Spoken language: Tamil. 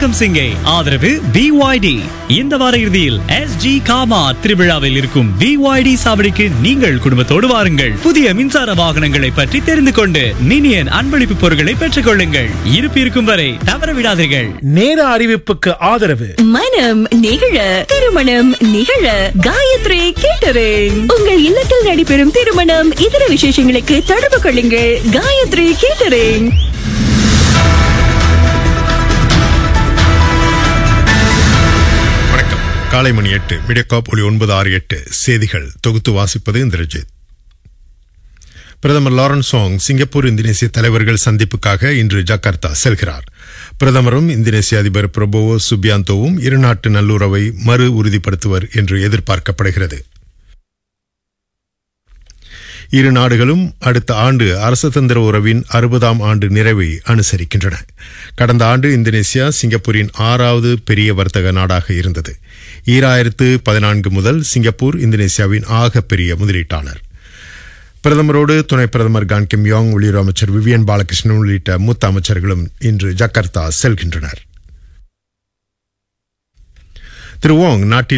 வணக்கம் சிங்கை ஆதரவு பிஒய்டி இந்த வார இறுதியில் எஸ் ஜி காமா திருவிழாவில் இருக்கும் பிஒய்டி சாவடிக்கு நீங்கள் குடும்பத்தோடு வாருங்கள் புதிய மின்சார வாகனங்களை பற்றி தெரிந்து கொண்டு மினியன் அன்பளிப்பு பொருட்களை பெற்றுக் கொள்ளுங்கள் இருப்பு இருக்கும் வரை தவற விடாதீர்கள் நேர அறிவிப்புக்கு ஆதரவு மனம் நிகழ திருமணம் நிகழ காயத்ரி கேட்டரிங் உங்கள் இல்லத்தில் நடைபெறும் திருமணம் இதர விசேஷங்களுக்கு தொடர்பு கொள்ளுங்கள் காயத்ரி கேட்டரிங் வணக்கம் காலை மணி எட்டு மீடியாகாப் ஒளி ஒன்பது ஆறு எட்டு செய்திகள் தொகுத்து வாசிப்பது இந்திரஜித் பிரதமர் லாரன்ஸ் சாங் சிங்கப்பூர் இந்தோனேசிய தலைவர்கள் சந்திப்புக்காக இன்று ஜகார்த்தா செல்கிறார் பிரதமரும் இந்தோனேசிய அதிபர் பிரபோவோ சுபியாந்தோவும் இருநாட்டு நல்லுறவை மறு உறுதிப்படுத்துவர் என்று எதிர்பார்க்கப்படுகிறது இரு நாடுகளும் அடுத்த ஆண்டு அரசதந்திர உறவின் அறுபதாம் ஆண்டு நிறைவை அனுசரிக்கின்றன கடந்த ஆண்டு இந்தோனேசியா சிங்கப்பூரின் ஆறாவது பெரிய வர்த்தக நாடாக இருந்தது ஈராயிரத்து பதினான்கு முதல் சிங்கப்பூர் இந்தோனேசியாவின் ஆக பெரிய முதலீட்டாளர் பிரதமரோடு துணை பிரதமர் கான் கிம் யோங் வெளியுறவு அமைச்சர் விவியன் பாலகிருஷ்ணன் உள்ளிட்ட மூத்த அமைச்சர்களும் இன்று ஜகார்த்தா செல்கின்றனர் திரு வோங் நாட்டில்